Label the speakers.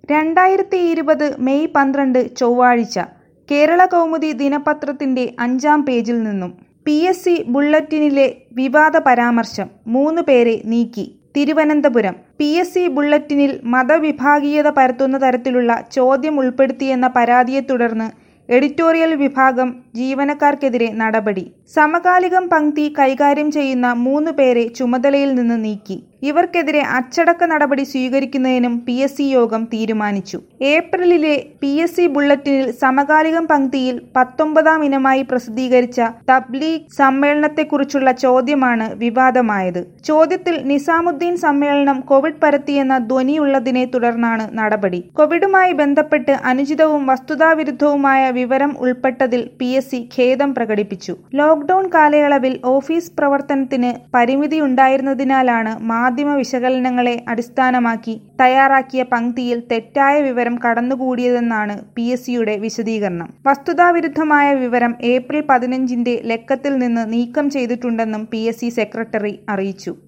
Speaker 1: രണ്ടായിരത്തി ഇരുപത് മെയ് പന്ത്രണ്ട് ചൊവ്വാഴ്ച കേരളകൗമുദി ദിനപത്രത്തിന്റെ അഞ്ചാം പേജിൽ നിന്നും പി എസ് സി ബുള്ളറ്റിനിലെ വിവാദ പരാമർശം മൂന്ന് പേരെ നീക്കി തിരുവനന്തപുരം പി എസ് സി ബുള്ളറ്റിനിൽ മതവിഭാഗീയത പരത്തുന്ന തരത്തിലുള്ള ചോദ്യം ഉൾപ്പെടുത്തിയെന്ന പരാതിയെ തുടർന്ന് എഡിറ്റോറിയൽ വിഭാഗം ജീവനക്കാർക്കെതിരെ നടപടി സമകാലികം പങ്ക്തി കൈകാര്യം ചെയ്യുന്ന മൂന്ന് പേരെ ചുമതലയിൽ നിന്ന് നീക്കി ഇവർക്കെതിരെ അച്ചടക്ക നടപടി സ്വീകരിക്കുന്നതിനും പി എസ് സി യോഗം തീരുമാനിച്ചു ഏപ്രിലിലെ പി എസ് സി ബുള്ളറ്റിനിൽ സമകാലികം പങ്ക്തിയിൽ പത്തൊമ്പതാം ഇനമായി പ്രസിദ്ധീകരിച്ച തബ്ലീഗ് സമ്മേളനത്തെക്കുറിച്ചുള്ള ചോദ്യമാണ് വിവാദമായത് ചോദ്യത്തിൽ നിസാമുദ്ദീൻ സമ്മേളനം കോവിഡ് പരത്തിയെന്ന ധ്വനിയുള്ളതിനെ തുടർന്നാണ് നടപടി കോവിഡുമായി ബന്ധപ്പെട്ട് അനുചിതവും വസ്തുതാവിരുദ്ധവുമായ വിവരം ഉൾപ്പെട്ടതിൽ പി എസ് സി ഖേദം പ്രകടിപ്പിച്ചു ലോക്ഡൌൺ കാലയളവിൽ ഓഫീസ് പ്രവർത്തനത്തിന് പരിമിതിയുണ്ടായിരുന്നതിനാലാണ് മാധ്യമ വിശകലനങ്ങളെ അടിസ്ഥാനമാക്കി തയ്യാറാക്കിയ പങ്ക്തിയിൽ തെറ്റായ വിവരം കടന്നുകൂടിയതെന്നാണ് പി എസ് സിയുടെ വിശദീകരണം വസ്തുതാവിരുദ്ധമായ വിവരം ഏപ്രിൽ പതിനഞ്ചിന്റെ ലക്കത്തിൽ നിന്ന് നീക്കം ചെയ്തിട്ടുണ്ടെന്നും പി എസ് സി സെക്രട്ടറി അറിയിച്ചു